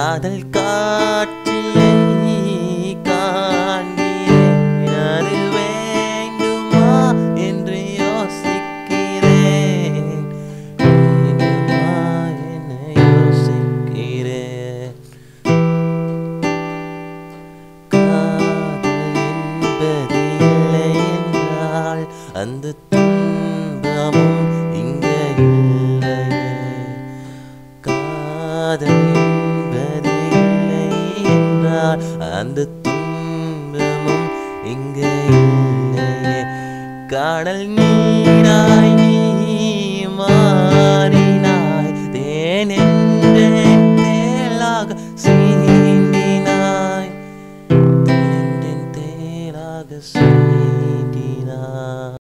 காதல் காற்றில்லை காண்கிறேன் அது வேண்டுமா என்று யோசிக்கிறேன் வேண்டுமா என யோசிக்கிறேன் காதல் என்பது இல்லை என்றால் அந்த துன்பமும் இங்கே இல்லையே காதல் என்பது இல்லை என்றால் அந்த துன்பமும் இங்கே இல்லையே காடல் நீராய் நீ மா